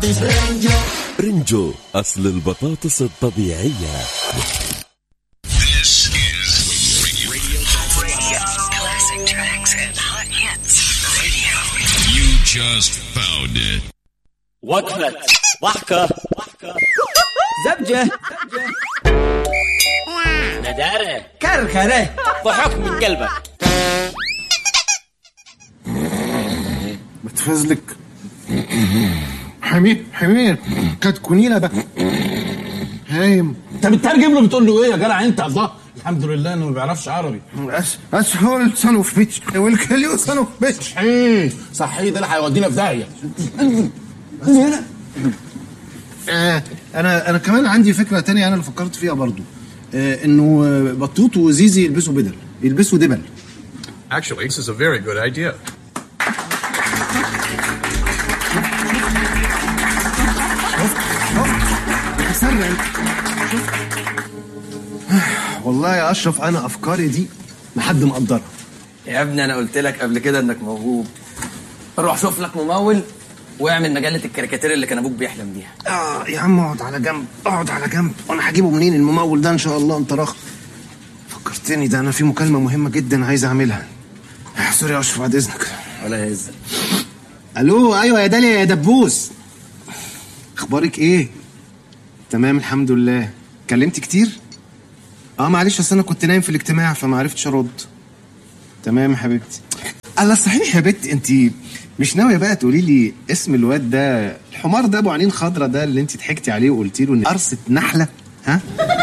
برنجو أصل البطاطس الطبيعية This is radio. Classic tracks and hot hits. Radio. You just found it. وقفة ضحكة زبجة ندارة كركرة ضحك من قلبك بتفزلك حمير حمير كتكونينا بقى هايم انت بتترجم له بتقول له ايه يا جدع انت الله الحمد لله انه ما بيعرفش عربي أس أسهل صنوف بيتش والكليو صنوف بيتش صحيح صحيح ده اللي هيودينا في داهيه آه انا انا كمان عندي فكره تانية انا اللي فكرت فيها برضو آه انه آه، بطوط وزيزي يلبسوا بدل يلبسوا دبل Actually, this is a very good idea. تسرع والله يا اشرف انا افكاري دي محد مقدرها يا ابني انا قلت لك قبل كده انك موهوب روح شوف لك ممول واعمل مجله الكاريكاتير اللي كان ابوك بيحلم بيها اه يا عم اقعد على جنب اقعد على جنب وانا هجيبه منين الممول ده ان شاء الله انت راخ فكرتني ده انا في مكالمه مهمه جدا عايز اعملها آه، سوري يا اشرف بعد اذنك ولا يهزك الو ايوه يا داليا يا دبوس اخبارك ايه تمام الحمد لله كلمت كتير اه معلش اصل انا كنت نايم في الاجتماع فما عرفتش ارد تمام يا حبيبتي الله صحيح يا بت انت مش ناويه بقى تقولي لي اسم الواد ده الحمار ده ابو عينين خضرا ده اللي انت ضحكتي عليه وقلتي له ان قرصه نحله ها